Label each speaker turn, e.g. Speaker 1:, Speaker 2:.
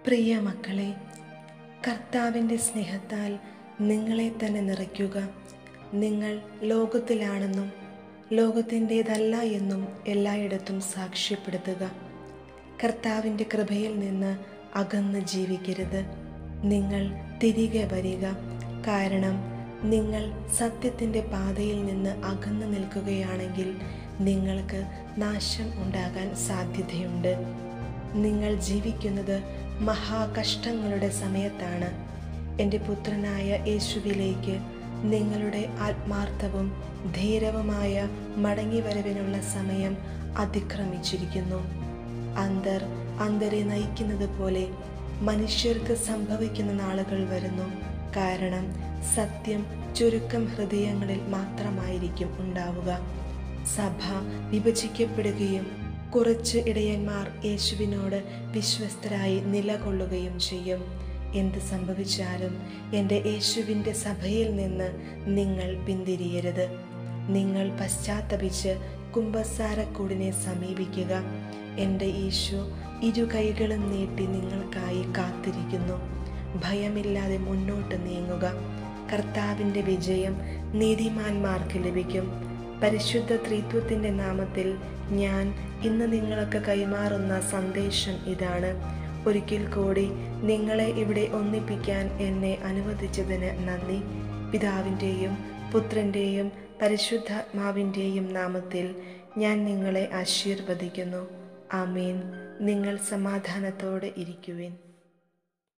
Speaker 1: പ്രിയ മക്കളെ കർത്താവിൻ്റെ സ്നേഹത്താൽ നിങ്ങളെ തന്നെ നിറയ്ക്കുക നിങ്ങൾ ലോകത്തിലാണെന്നും ലോകത്തിൻ്റേതല്ല എന്നും എല്ലായിടത്തും സാക്ഷ്യപ്പെടുത്തുക കർത്താവിൻ്റെ കൃപയിൽ നിന്ന് അകന്ന് ജീവിക്കരുത് നിങ്ങൾ തിരികെ വരിക കാരണം നിങ്ങൾ സത്യത്തിൻ്റെ പാതയിൽ നിന്ന് അകന്നു നിൽക്കുകയാണെങ്കിൽ നിങ്ങൾക്ക് നാശം ഉണ്ടാകാൻ സാധ്യതയുണ്ട് നിങ്ങൾ ജീവിക്കുന്നത് മഹാകഷ്ടങ്ങളുടെ സമയത്താണ് എൻ്റെ പുത്രനായ യേശുവിലേക്ക് നിങ്ങളുടെ ആത്മാർത്ഥവും ധീരവുമായ മടങ്ങിവരവിനുള്ള സമയം അതിക്രമിച്ചിരിക്കുന്നു അന്തർ അന്തരെ നയിക്കുന്നത് പോലെ മനുഷ്യർക്ക് സംഭവിക്കുന്ന നാളുകൾ വരുന്നു കാരണം സത്യം ചുരുക്കം ഹൃദയങ്ങളിൽ മാത്രമായിരിക്കും ഉണ്ടാവുക സഭ വിഭജിക്കപ്പെടുകയും കുറച്ച് ഇടയന്മാർ യേശുവിനോട് വിശ്വസ്തരായി നിലകൊള്ളുകയും ചെയ്യും എന്ത് സംഭവിച്ചാലും എൻ്റെ യേശുവിൻ്റെ സഭയിൽ നിന്ന് നിങ്ങൾ പിന്തിരിയരുത് നിങ്ങൾ പശ്ചാത്തപിച്ച് കുംഭസാരക്കൂടിനെ സമീപിക്കുക എൻ്റെ ഈശോ ഇരു കൈകളും നീട്ടി നിങ്ങൾക്കായി കാത്തിരിക്കുന്നു ഭയമില്ലാതെ മുന്നോട്ട് നീങ്ങുക കർത്താവിൻ്റെ വിജയം നീതിമാന്മാർക്ക് ലഭിക്കും പരിശുദ്ധ ത്രിത്വത്തിൻ്റെ നാമത്തിൽ ഞാൻ ഇന്ന് നിങ്ങൾക്ക് കൈമാറുന്ന സന്ദേശം ഇതാണ് ഒരിക്കൽ കൂടി നിങ്ങളെ ഇവിടെ ഒന്നിപ്പിക്കാൻ എന്നെ അനുവദിച്ചതിന് നന്ദി പിതാവിൻ്റെയും പുത്രൻ്റെയും പരിശുദ്ധാത്മാവിൻ്റെയും നാമത്തിൽ ഞാൻ നിങ്ങളെ ആശീർവദിക്കുന്നു ആമീൻ നിങ്ങൾ സമാധാനത്തോടെ ഇരിക്കുവിൻ